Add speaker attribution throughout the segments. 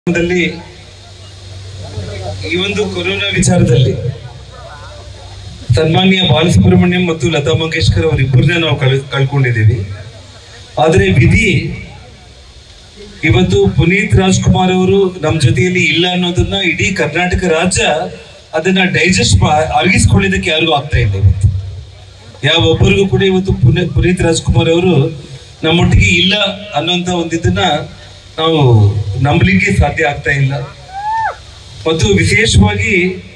Speaker 1: ದಲ್ಲಿ ಈ ಒಂದು ಕೊರೋನಾ ವಿಚಾರದಲ್ಲಿ ಸನ್ಮಾನ್ಯ ಬಾಲಸುಬ್ರಹ್ಮಣ್ಯಂ ಮತ್ತು ಲತಾ ಮಂಗೇಶ್ಕರ್ ಅವರಿಬ್ಬರನ್ನ ನಾವು ಕಳ್ ಕಳ್ಕೊಂಡಿದ್ದೀವಿ ಆದರೆ ವಿಧಿ ಇವತ್ತು ಪುನೀತ್ ರಾಜ್ಕುಮಾರ್ ಅವರು ನಮ್ಮ ಜೊತೆಯಲ್ಲಿ ಇಲ್ಲ ಅನ್ನೋದನ್ನ ಇಡೀ ಕರ್ನಾಟಕ ರಾಜ್ಯ ಅದನ್ನ ಡೈಜೆಸ್ಟ್ ಅರಗಿಸ್ಕೊಳ್ಳೋದಕ್ಕೆ ಯಾರಿಗೂ ಆಗ್ತಾ ಇಲ್ಲ ಇವತ್ತು ಯಾವ ಒಬ್ಬರಿಗೂ ಕೂಡ ಇವತ್ತು ಪುನಿ ಪುನೀತ್ ರಾಜ್ಕುಮಾರ್ ಅವರು ನಮ್ಮೊಟ್ಟಿಗೆ ಇಲ್ಲ ಅನ್ನೋಂಥ ಒಂದಿದ್ದನ್ನ ನಾವು ನಂಬಲಿಕ್ಕೆ ಸಾಧ್ಯ ಆಗ್ತಾ ಇಲ್ಲ ಮತ್ತು ವಿಶೇಷವಾಗಿ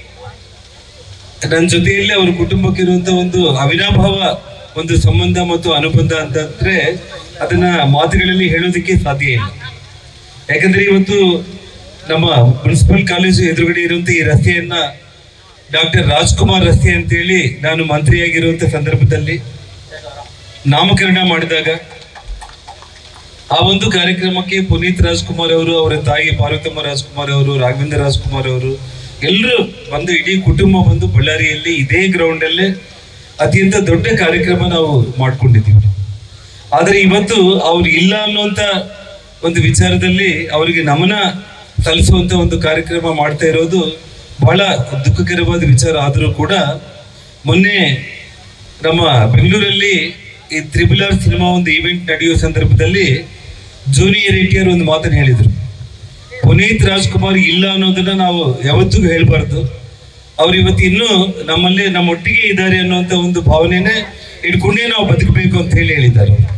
Speaker 1: ನನ್ನ ಜೊತೆಯಲ್ಲಿ ಅವ್ರ ಕುಟುಂಬಕ್ಕೆ ಇರುವಂತ ಒಂದು ಅವಿನಾಭಾವ ಒಂದು ಸಂಬಂಧ ಮತ್ತು ಅನುಬಂಧ ಅಂತಂದ್ರೆ ಅದನ್ನ ಮಾತುಗಳಲ್ಲಿ ಹೇಳೋದಕ್ಕೆ ಸಾಧ್ಯ ಇಲ್ಲ ಯಾಕಂದ್ರೆ ಇವತ್ತು ನಮ್ಮ ಮುನ್ಸಿಪಲ್ ಕಾಲೇಜು ಎದುರುಗಡೆ ಇರುವಂತ ಈ ರಸ್ತೆಯನ್ನ ಡಾಕ್ಟರ್ ರಾಜ್ಕುಮಾರ್ ರಸ್ತೆ ಅಂತೇಳಿ ನಾನು ಮಂತ್ರಿಯಾಗಿರುವಂತ ಸಂದರ್ಭದಲ್ಲಿ ನಾಮಕರಣ ಮಾಡಿದಾಗ ಆ ಒಂದು ಕಾರ್ಯಕ್ರಮಕ್ಕೆ ಪುನೀತ್ ರಾಜ್ಕುಮಾರ್ ಅವರು ಅವರ ತಾಯಿ ಪಾರ್ವತಮ್ಮ ರಾಜ್ಕುಮಾರ್ ಅವರು ರಾಘವೇಂದ್ರ ರಾಜ್ಕುಮಾರ್ ಅವರು ಎಲ್ಲರೂ ಬಂದು ಇಡೀ ಕುಟುಂಬ ಬಂದು ಬಳ್ಳಾರಿಯಲ್ಲಿ ಇದೇ ಗ್ರೌಂಡ್ ಅಲ್ಲೇ ಅತ್ಯಂತ ದೊಡ್ಡ ಕಾರ್ಯಕ್ರಮ ನಾವು ಮಾಡ್ಕೊಂಡಿದ್ದೀವಿ ಆದ್ರೆ ಇವತ್ತು ಅವ್ರು ಇಲ್ಲ ಅನ್ನುವಂತ ಒಂದು ವಿಚಾರದಲ್ಲಿ ಅವರಿಗೆ ನಮನ ಸಲ್ಲಿಸುವಂತ ಒಂದು ಕಾರ್ಯಕ್ರಮ ಮಾಡ್ತಾ ಇರೋದು ಬಹಳ ದುಃಖಕರವಾದ ವಿಚಾರ ಆದರೂ ಕೂಡ ಮೊನ್ನೆ ನಮ್ಮ ಬೆಂಗಳೂರಲ್ಲಿ ಈ ತ್ರಿಬುಲ್ ಆರ್ ಸಿನಿಮಾ ಒಂದು ಇವೆಂಟ್ ನಡೆಯುವ ಸಂದರ್ಭದಲ್ಲಿ ಜೂನಿಯರ್ ಎಟಿಆರ್ ಒಂದು ಮಾತನ್ನು ಹೇಳಿದ್ರು ಪುನೀತ್ ರಾಜ್ಕುಮಾರ್ ಇಲ್ಲ ಅನ್ನೋದನ್ನ ನಾವು ಯಾವತ್ತಿಗೂ ಹೇಳ್ಬಾರ್ದು ಅವ್ರು ಇವತ್ತು ಇನ್ನೂ ನಮ್ಮಲ್ಲಿ ನಮ್ಮೊಟ್ಟಿಗೆ ಇದ್ದಾರೆ ಅನ್ನುವಂಥ ಒಂದು ಭಾವನೆನೇ ಇಟ್ಕೊಂಡೇ ನಾವು ಬದುಕಬೇಕು ಅಂತ ಹೇಳಿ ಹೇಳಿದ್ದಾರೆ ಅವ್ರು.